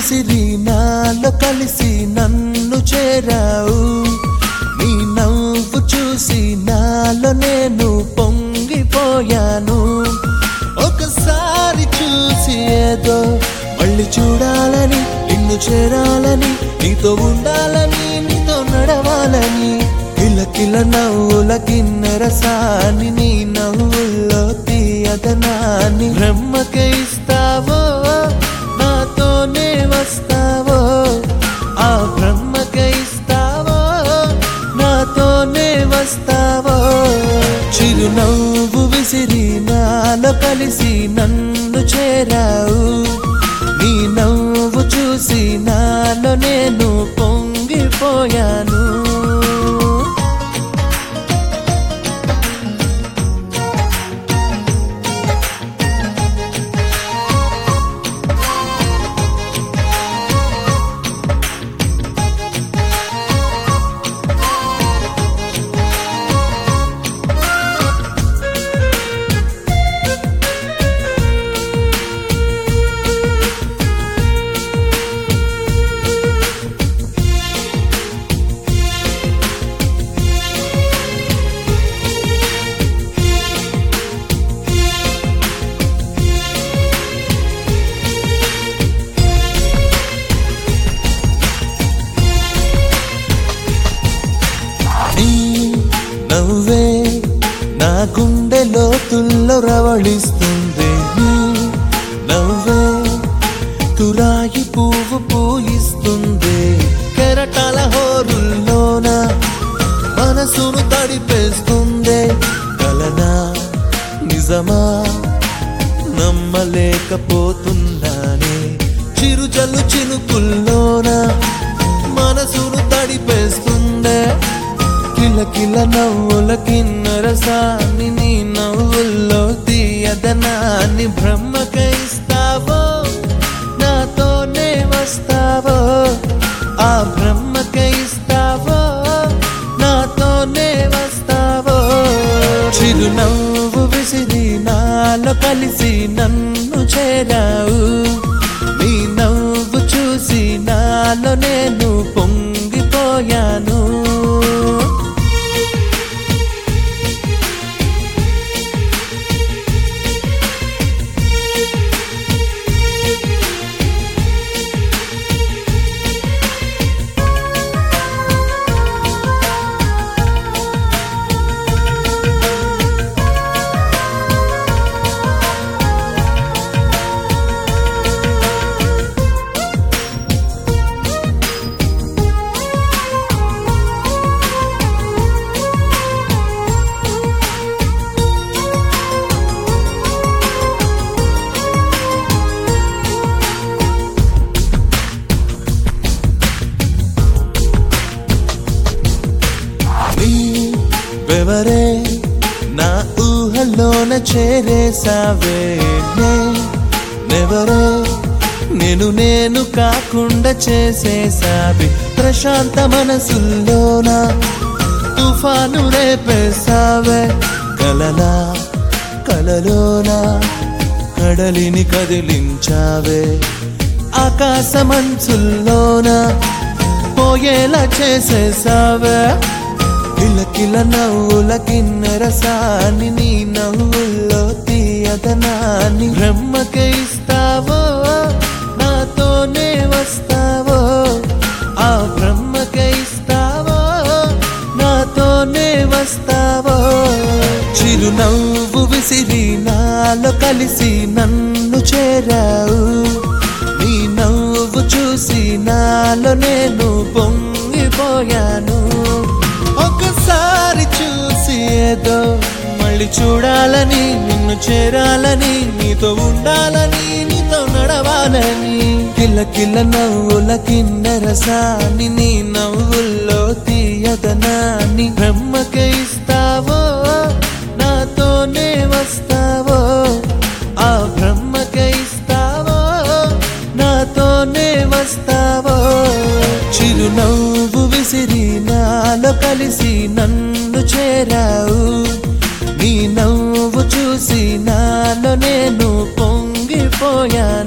విసిరి నాలో కలిసి నన్ను చేరావు నీ నవ్వు చూసి నాలో నేను పొంగిపోయాను ఒకసారి చూసి ఏదో మళ్ళీ చూడాలని నిన్ను చేరాలని నీతో ఉండాలని నీతో నడవాలని కిలకిల నవ్వుల కిన్నెర సాని నీ నవ్వుల్లో తీయదనాన్ని బ్రహ్మకే ఇస్తావో నాతోనే వస్తావో ఆ బ్రహ్మకే ఇస్తావో నాతోనే వస్తావో చిరునవ్వు విసిరి నాలో కలిసి నన్ను చేరావు నీ నవ్వు చూసి నాలో నేను పొంగిపోయాను నీ నవ్వే నా గుండె లోతుల్లో రవళిస్తుంది నీ నవ్వే తురాయి పువ్వు పూయిస్తుంది కెరటాల హోరుల్లోన మనసును తడిపేస్తుంది కలనా నిజమా నమ్మలేకపోతున్నానే చిరుజల్లు చినుకుల్లోన మనసును తడిపేస్తుందే కిలకిల నవ్వుల కిన్నర సాని నీ నవ్వుల్లో తీయదనాన్ని బ్రహ్మక ఇస్తావో నాతోనే వస్తావో ఆ బ్రహ్మక ఇస్తావో నాతోనే వస్తావో చిరునవ్వు విసిరి నాలో కలిసి నన్ను చేరావు నీ నవ్వు చూసి నాలో నేను పొంగిపోయాను నీ వెవరే నా ఊహల్లోన చేరేసావే నే నెవరే నేను నేను కాకుండా చేసేసావి ప్రశాంత మనసుల్లోన తుఫాను రేపేసావే కలలా కలలోన కడలిని కదిలించావే ఆకాశమంచుల్లోన పోయేలా చేసేసావే కిలకిల నవ్వుల కిన్నెర సాని నీ నవ్వుల్లో తీయదనాన్ని బ్రహ్మకే ఇస్తావో నాతోనే వస్తావో ఆ బ్రహ్మకే ఇస్తావో నాతోనే వస్తావో చిరునవ్వు విసిరి నాలో కలిసి నన్ను చేరావు నీ నవ్వు చూసి నాలో నేను పొంగిపోయాను ఒకసారి చూసి ఏదో మళ్ళీ చూడాలని నిన్ను చేరాలని నీతో ఉండాలని నీతో నడవాలని కిలకిల నవ్వుల కిన్నెర సాని నీ నవ్వుల్లో తీయదనాన్ని బ్రహ్మకే ఇస్తావో నాతోనే వస్తావో ఆ బ్రహ్మకే ఇస్తావో నాతోనే వస్తావో చిరునవ్వు విసిరి నాలో కలిసి నన్ను చేరావు నీ నవ్వు చూసి నాలో నేను పొంగిపోయాను